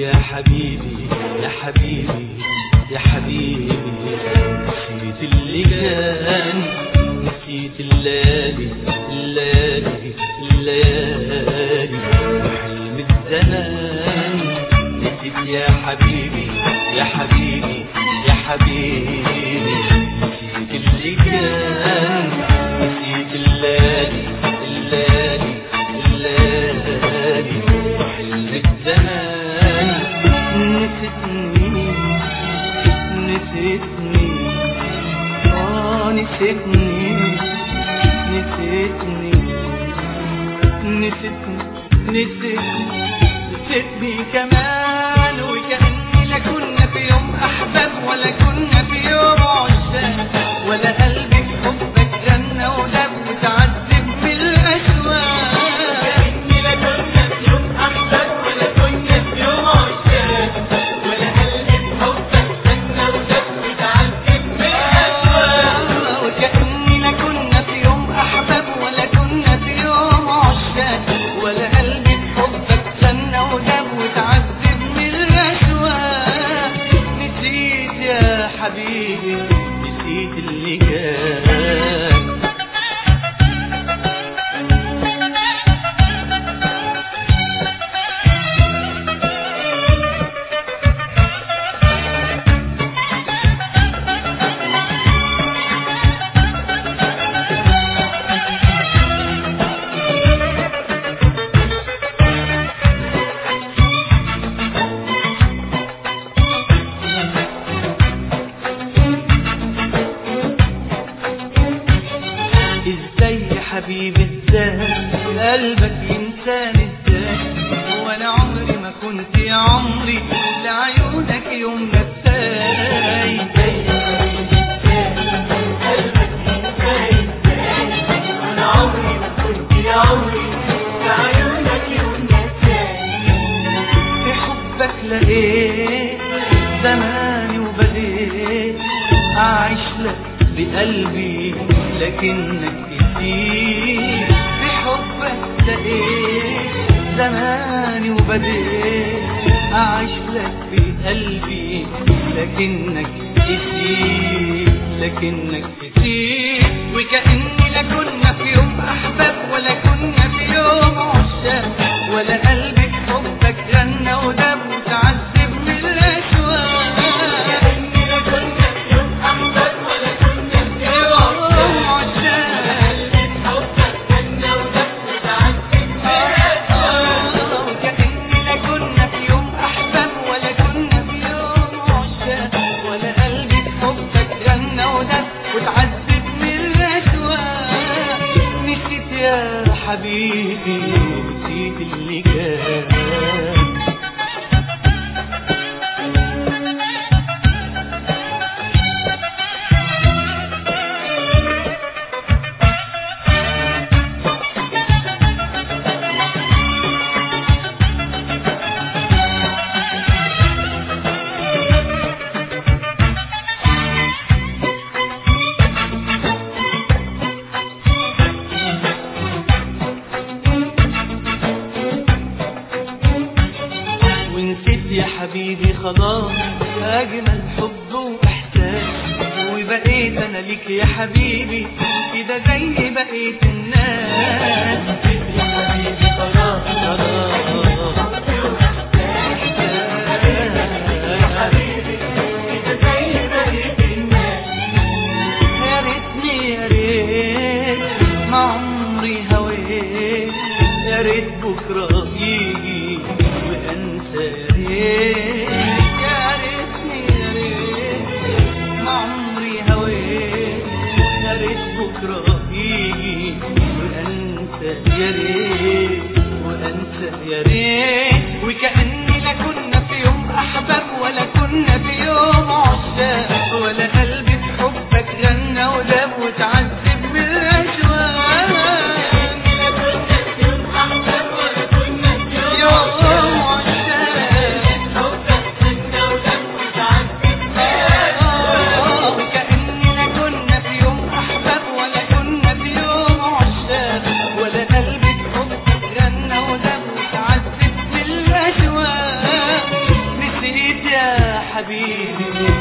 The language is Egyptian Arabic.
يا حبيبي يا حبيبي يا حبيبي نسيت اللي كان نسيت الليالي الليالي الليالي وحلم الزمان نسيت يا حبيبي يا حبيبي يا حبيبي نسيت اللي كان نسيت الليالي الليالي الليالي وحلم الزمان نسيتني نسيتني اه نسيتني نسيتني نسيتني نسيتني نسيتني كمان وكأني لا كنا في يوم أحباب ولا كنا في يوم عشاق ولا قلبي في حبك جنة ودب وتعذب من الأشواق كأني لا كنا في يوم أحباب ولا كنا في يوم عشاق ولا قلبي بحبك جنة ودب وتعذب من الأشواق وكأني لا كنا في يوم أحباب ولا كنا في يوم عشاق ولا قلبي بحبك جنة ودب وتعذب من الأشواق نسيت يا حبيبي نسيت اللي كان ازاي يا حبيبي ازاي قلبك انسان ازاي وانا عمري ما كنت يا عمري لعيونك يوم نساي ازاي يا حبيبي قلبك إنسان إزاي وأنا عمري ما كنت يا عمري لعيونك يوم نساني في حبك لقيت زماني وبديت أعيش لك بقلبي لكنك كتير في حبك لقيت زماني وبديت أعيش لك بقلبي لكنك كتير لكنك كتير وكأني لا كنا في يوم أحباب ولا كنا في يوم عشاق ولا قلبي في حبك غنى ودب وتعذب من الأشواق كأني لا كنا في يوم أحباب ولا كنا في يوم يوم عشاق عشاق قلبي بحبك جنة ودب وتعذب من الأشواق وكأني لا كنا في يوم أحباب ولا كنا في يوم عشاق ولا قلبي في حبك غنى ودب وتعذب من الأشواق نسيت يا حبيبي نسيت اللي كان ونسيت يا حبيبي خلاص أجمل حب وإحساس وبقيت أنا ليك يا حبيبي كده زي بقية الناس نسيت يا حبيبي خلاص خلاص يا ريتني يا ريت ما عمري هويت يا ريت بكرة يجي وأنسى يا ريت يا ريتني يا ريت ما عمري هويت يا ريت بكرة يجي وأنسى يا ريت وأنسى يا ريت وكأني لا كنا في يوم أحباب ولا كنا في يوم عشاق ولا قلبي في حبك غنى وداب وتعذب من الأشواق يوم عشاق وكأني لا كنا في يوم أحباب ولا كنا في يوم عشاق ولا قلبي في حبك غنى وداب وتعذب من الأشواق حبيبي